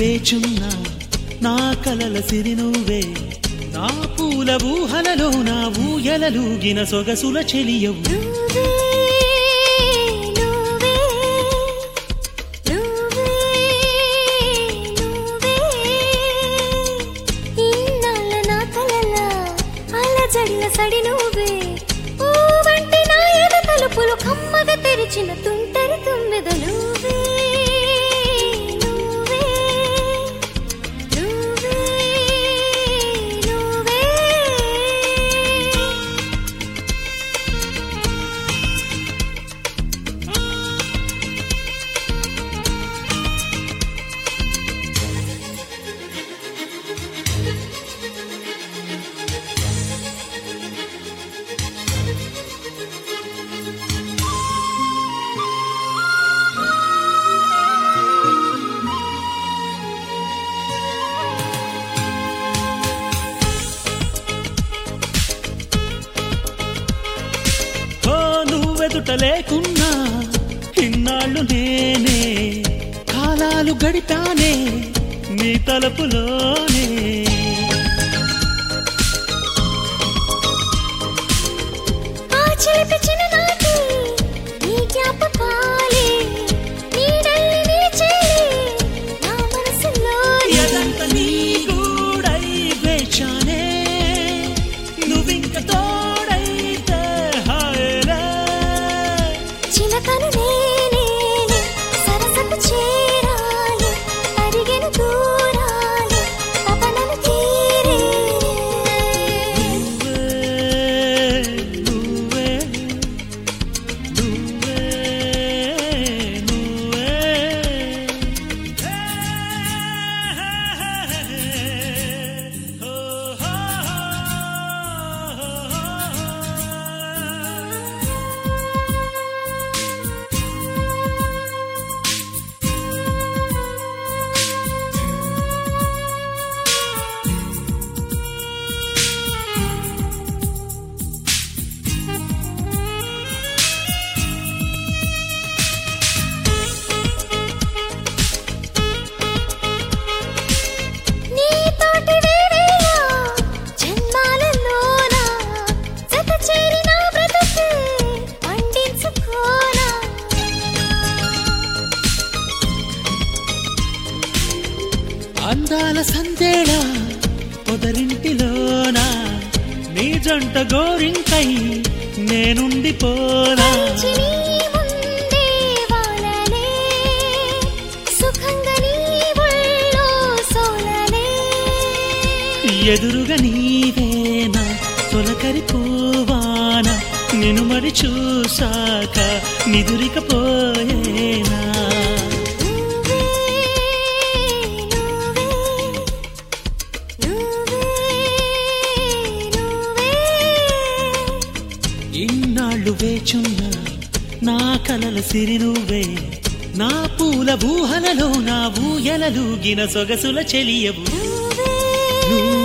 వేచున్నా నా కలల సిరి నువ్వే నా పూల ఊహలలో నా ఊయలలూగిన సొగసుల చెలియవు నువ్వే నువ్వే నువ్వే నువ్వే ఇన్నాళ్ళ నా కలల అలజడిల సడి నువ్వే ఓ వంటి నా ఎద తలుపులు కమ్మగా తెరిచిన తుంటరి తుమ్మెద నువ్వే నువ్వే నువ్వే నువ్వే ఓ నువ్వెదుట లేకున్నా ఇన్నాళ్ళు నేనే కాలాలు గడిపానే నీ తలుపులోనే ఆ చిలిపి చిన్ననాటి నీ జ్ఞాపకాలే నీడల్లి నిలిచేలే నా మనసులోనే ఎదంత నీ గూడై వేచానే నువ్వింక తోడైతే హాయలే చిలకను నేనే సరసకు చేరాలి అరిగెను దూరాలి తపనను తీరే నువ్వే నువ్వే నువ్వే నువ్వే హో హో నీతోటి వేవేల జన్మాలలోన జత చేరిన బ్రతుకు పండించుకోనా అందాల సందేళ పొదరింటిలోన నీ జంట గోరింకై నేనుండిపోనా మంచి నీ ముందే వాలనే సుఖంగా నీ ఒళ్ళో సోలనే ఎదురుగా నీవేనా తొలకరి పోవాన నిన్ను మరి చూసాక నిదురికపోయేనా నువ్వే నువ్వే నువ్వే నువ్వే ఇన్నాళ్ళు వేచున్నా నా కలల సిరి నువ్వే నా పూల బూహలలో నా ఊయలలూగిన సొగసుల చెలియవు నువ్వే నువ్వే